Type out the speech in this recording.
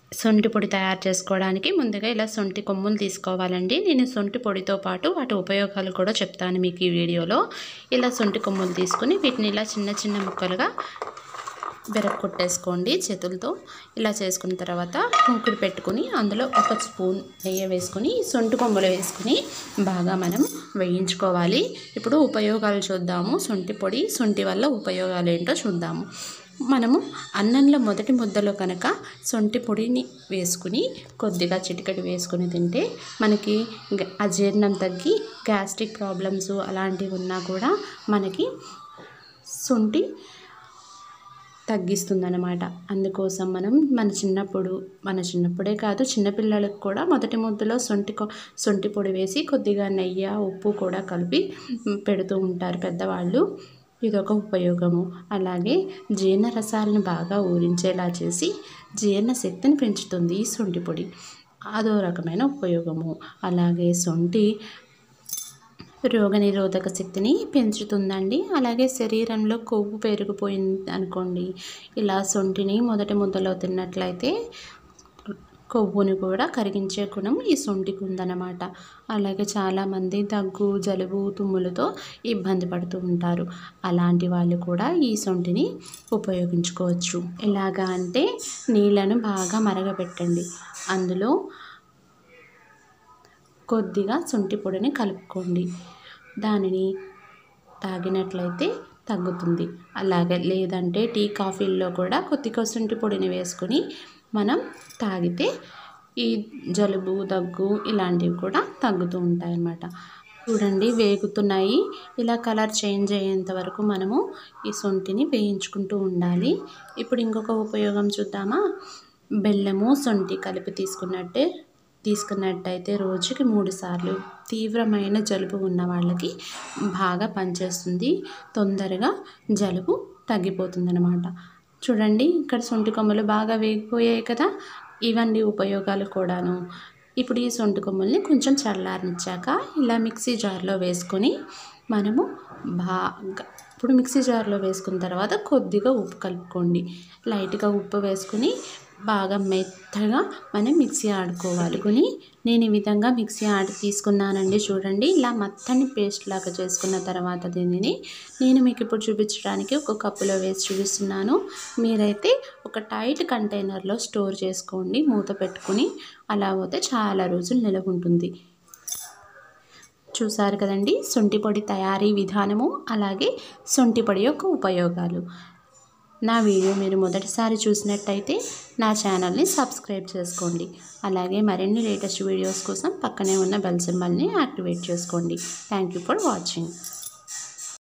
సొంటి పొడి తయారు చేసుకోవడానికి ముందుగా ఇలా సొంటి కొమ్ములు తీసుకోవాలండి నేను సొంటి పొడితో పాటు వాటి ఉపయోగాలు కూడా చెప్తాను మీకు ఈ వీడియోలో ఇలా సొంటి కొమ్ములు తీసుకుని వీటిని ఇలా చిన్న చిన్న ముక్కలుగా కొట్టేసుకోండి చేతులతో ఇలా చేసుకున్న తర్వాత మూకుడు పెట్టుకుని అందులో ఒక స్పూన్ నెయ్యి వేసుకుని సొంటి కొమ్మలు వేసుకుని బాగా మనం వేయించుకోవాలి ఇప్పుడు ఉపయోగాలు చూద్దాము సొంటి పొడి సొంటి వల్ల ఉపయోగాలు ఏంటో చూద్దాము మనము అన్నంలో మొదటి ముద్దలో కనుక సొంటి పొడిని వేసుకుని కొద్దిగా చిటికటి వేసుకుని తింటే మనకి గ- అజీర్ణం తగ్గి గ్యాస్ట్రిక్ ప్రాబ్లమ్స్ అలాంటివి ఉన్నా కూడా మనకి సొంటి తగ్గిస్తుందన్నమాట అందుకోసం మనం మన చిన్నప్పుడు మన చిన్నప్పుడే కాదు చిన్నపిల్లలకు కూడా మొదటి ముద్దలో సొంటి కొ- సొంటి పొడి వేసి కొద్దిగా నెయ్యి ఉప్పు కూడా కలిపి మ్, పెడుతూ ఉంటారు పెద్దవాళ్ళు ఇదొక ఉపయోగము అలాగే జీర్ణ రసాలను బాగా ఊరించేలా చేసి జీర్ణ శక్తిని పెంచుతుంది ఈ సొంటి పొడి అదో రకమైన ఉపయోగము అలాగే సొంటి రోగనిరోధక శక్తిని పెంచుతుందండి అలాగే శరీరంలో కొవ్వు పెరిగిపోయింది అనుకోండి ఇలా సొంటిని మొదటి ముద్దలో తిన్నట్లయితే కొవ్వుని కూడా కరిగించే గుణం ఈ సొంటికి ఉందన్నమాట అలాగే చాలామంది దగ్గు జలుబు తుమ్ములతో ఇబ్బంది పడుతూ ఉంటారు అలాంటి వాళ్ళు కూడా ఈ సొంటిని ఉపయోగించుకోవచ్చు ఎలాగా అంటే నీళ్ళను బాగా మరగబెట్టండి అందులో కొద్దిగా శొంఠి పొడిని కలుపుకోండి దానిని తాగినట్లయితే తగ్గుతుంది అలాగే లేదంటే టీ కాఫీల్లో కూడా కొద్దిగా శొంఠి పొడిని వేసుకొని మనం తాగితే ఈ జలుబు దగ్గు ఇలాంటివి కూడా తగ్గుతూ ఉంటాయన్నమాట చూడండి వేగుతున్నాయి ఇలా కలర్ చేంజ్ అయ్యేంత వరకు మనము ఈ సొంటిని వేయించుకుంటూ ఉండాలి ఇప్పుడు ఇంకొక ఉపయోగం చూద్దామా బెల్లము సొంటి కలిపి తీసుకున్నట్టే తీసుకున్నట్టయితే రోజుకి మూడు సార్లు తీవ్రమైన జలుబు ఉన్న వాళ్ళకి బాగా పనిచేస్తుంది తొందరగా జలుబు తగ్గిపోతుంది అనమాట చూడండి ఇక్కడ సొంటి కొమ్మలు బాగా వేగిపోయాయి కదా ఇవన్నీ ఉపయోగాలు కూడాను ఇప్పుడు ఈ సొంటి కొమ్మల్ని కొంచెం చల్లారనిచ్చాక ఇలా మిక్సీ జార్లో వేసుకొని మనము బాగా ఇప్పుడు మిక్సీ జార్లో వేసుకున్న తర్వాత కొద్దిగా ఉప్పు కలుపుకోండి లైట్గా ఉప్పు వేసుకుని బాగా మెత్తగా మనం మిక్సీ ఆడుకోవాలి కొని నేను ఈ విధంగా మిక్సీ ఆడి తీసుకున్నానండి చూడండి ఇలా మెత్తని పేస్ట్ లాగా చేసుకున్న తర్వాత దీనిని నేను మీకు ఇప్పుడు చూపించడానికి ఒక కప్పులో వేసి చూపిస్తున్నాను మీరైతే ఒక టైట్ కంటైనర్లో స్టోర్ చేసుకోండి మూత పెట్టుకుని అలా పోతే చాలా రోజులు నిలవ ఉంటుంది చూసారు కదండి సొంటి పొడి తయారీ విధానము అలాగే సొంటి పొడి యొక్క ఉపయోగాలు నా వీడియో మీరు మొదటిసారి చూసినట్టయితే నా ఛానల్ని సబ్స్క్రైబ్ చేసుకోండి అలాగే మరిన్ని లేటెస్ట్ వీడియోస్ కోసం పక్కనే ఉన్న బెల్ సింబల్ని యాక్టివేట్ చేసుకోండి థ్యాంక్ యూ ఫర్ వాచింగ్